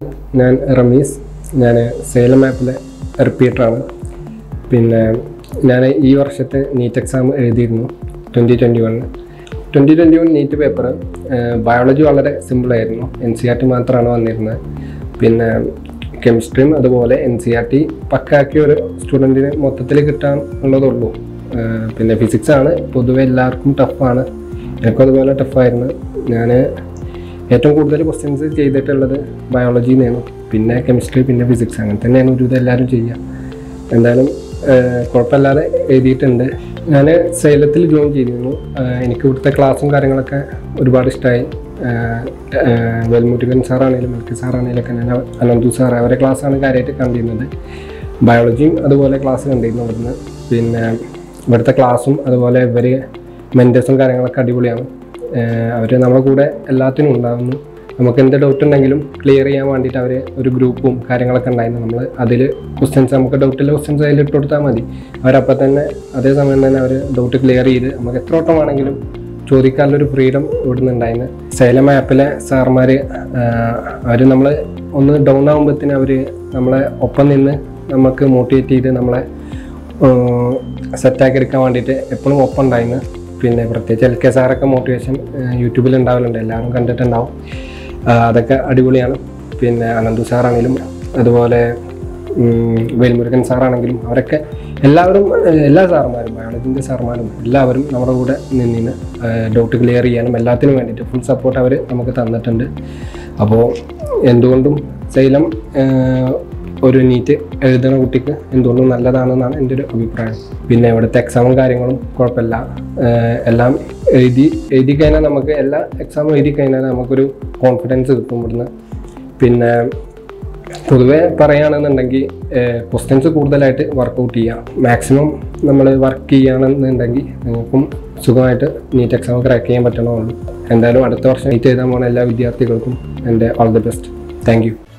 ഞാൻ റമീസ് ഞാൻ സേലം ആപ്പിലെ റിപ്പീറ്ററാണ് പിന്നെ ഞാൻ ഈ വർഷത്തെ നീറ്റ് എക്സാം എഴുതിയിരുന്നു twenty twenty one twenty twenty one NEET paper biology വളരെ സിമ്പിളായിരുന്നു എൻ സി ആർ ടി മാത്രമാണ് വന്നിരുന്നത് പിന്നെ കെമിസ്ട്രിയും അതുപോലെ എൻ സി ആർ ടി പക്കാക്കിയ ഒരു സ്റ്റുഡൻറ്റിന് മൊത്തത്തിൽ കിട്ടാൻ ഉള്ളതുള്ളൂ ഏഹ് പിന്നെ ഫിസിക്സ് ആണ് പൊതുവെ എല്ലാവർക്കും ടഫാണ് എനിക്കും അതുപോലെ ടഫായിരുന്നു ഞാൻ ഏറ്റവും കൂടുതൽ ക്വസ്റ്റ്യൻസ് ചെയ്തിട്ടുള്ളത് ബയോളജി നിന്നാണ് പിന്നെ കെമിസ്ട്രി പിന്നെ ഫിസിക്സ് അങ്ങനെ തന്നെയാണ് ഒരുവിധം എല്ലാവരും ചെയ്യുക എന്തായാലും ഏഹ്, കുഴപ്പമില്ലാതെ എഴുതിയിട്ടുണ്ട് ഞാൻ സേലത്തിൽ ജോയിൻ ചെയ്തിരുന്നു ഏഹ്, എനിക്ക് ഇവിടുത്തെ ക്ലാസ്സും കാര്യങ്ങളൊക്കെ ഒരുപാട് ഇഷ്ടമായി വെൽമുരുകൻ സാറാണെങ്കിലും മെൽക്കി സാറാണെങ്കിലും ഒക്കെ ഞാൻ അനന്തു സാർ അവരെ ക്ലാസ്സാണ് കാര്യമായിട്ട് കണ്ടിരുന്നത് ബയോളജിയും അതുപോലെ ക്ലാസ് കണ്ടിരുന്നു ഇവിടുന്ന് പിന്നെ ഇവിടുത്തെ ക്ലാസ്സും അതുപോലെ ഇവർ മെൻറ്റേഴ്സും കാര്യങ്ങളൊക്കെ അടിപൊളിയാണ് അവർ നമ്മളെ കൂടെ എല്ലാത്തിനും ഉണ്ടാകുന്നു നമുക്ക് എന്ത് ഡൗട്ട് ഉണ്ടെങ്കിലും ക്ലിയർ ചെയ്യാൻ വേണ്ടിയിട്ട് അവർ ഒരു ഗ്രൂപ്പും കാര്യങ്ങളൊക്കെ ഉണ്ടായിരുന്നു നമ്മൾ അതിൽ ക്വസ്റ്റ്യൻസ് നമുക്ക് ഡൗട്ടിലെ ക്വസ്റ്റ്യൻസ് അതിൽ ഇട്ട് കൊടുത്താൽ മതി അവരപ്പം തന്നെ അതേ സമയം തന്നെ അവർ ഡൗട്ട് ക്ലിയർ ചെയ്ത് നമുക്ക് എത്ര വട്ടം വേണമെങ്കിലും ചോദിക്കാനുള്ളൊരു ഫ്രീഡം ഇവിടുന്ന് ഉണ്ടായിരുന്നു സേലം ആപ്പിലെ സാർമാർ അവർ നമ്മൾ ഒന്ന് ഡൗൺ ആകുമ്പോഴത്തേന് അവർ നമ്മളെ ഒപ്പം നിന്ന് നമുക്ക് മോട്ടിവേറ്റ് ചെയ്ത് നമ്മളെ സെറ്റാക്കി എടുക്കാൻ വേണ്ടിയിട്ട് എപ്പോഴും ഒപ്പം ഉണ്ടായിരുന്നു പിന്നെ പ്രത്യേകിച്ച് എൽ കെ സാറൊക്കെ മോട്ടിവേഷൻ യൂട്യൂബിൽ ഉണ്ടാവലുണ്ട് എല്ലാവരും കണ്ടിട്ടുണ്ടാവും ആ, അതൊക്കെ അടിപൊളിയാണ് പിന്നെ അനന്തു സാറാണെങ്കിലും അതുപോലെ ഉം, വേൽമുരുകൻ സാറാണെങ്കിലും അവരൊക്കെ എല്ലാവരും ഏഹ്, എല്ലാ സാറുമാരും ബയോളജിൻ്റെ സാറുമാരും എല്ലാവരും നമ്മുടെ കൂടെ നിന്നിന് ഡൗട്ട് ക്ലിയർ ചെയ്യാനും എല്ലാത്തിനും വേണ്ടിയിട്ട് ഫുൾ സപ്പോർട്ട് അവർ നമുക്ക് തന്നിട്ടുണ്ട് അപ്പോൾ എന്തുകൊണ്ടും സൈലം ഏഹ്, ഒരു നീറ്റ് എഴുതുന്ന കുട്ടിക്ക് എന്തുകൊണ്ടും നല്ലതാണെന്നാണ് എൻ്റെ ഒരു അഭിപ്രായം പിന്നെ ഇവിടുത്തെ എക്സാമും കാര്യങ്ങളും കുഴപ്പമില്ല ഏഹ് എല്ലാം എഴുതി എഴുതി കഴിഞ്ഞാൽ നമുക്ക് എല്ലാ എക്സാമും എഴുതി കഴിഞ്ഞാൽ നമുക്കൊരു കോൺഫിഡൻസ് കിട്ടും ഇവിടുന്ന് പിന്നെ പൊതുവെ പറയുകയാണെന്നുണ്ടെങ്കിൽ ക്വസ്റ്റ്യൻസ് കൂടുതലായിട്ട് വർക്കൗട്ട് ചെയ്യാം മാക്സിമം നമ്മൾ വർക്ക് ചെയ്യുകയാണെന്നുണ്ടെങ്കിൽ നിങ്ങൾക്കും സുഖമായിട്ട് നീറ്റ് എക്സാം ക്രാക്ക് ചെയ്യാൻ പറ്റണമുള്ളൂ എന്തായാലും അടുത്ത വർഷം നീറ്റ് എഴുതാൻ പോകുന്ന എല്ലാ വിദ്യാർത്ഥികൾക്കും എൻ്റെ all the best thank U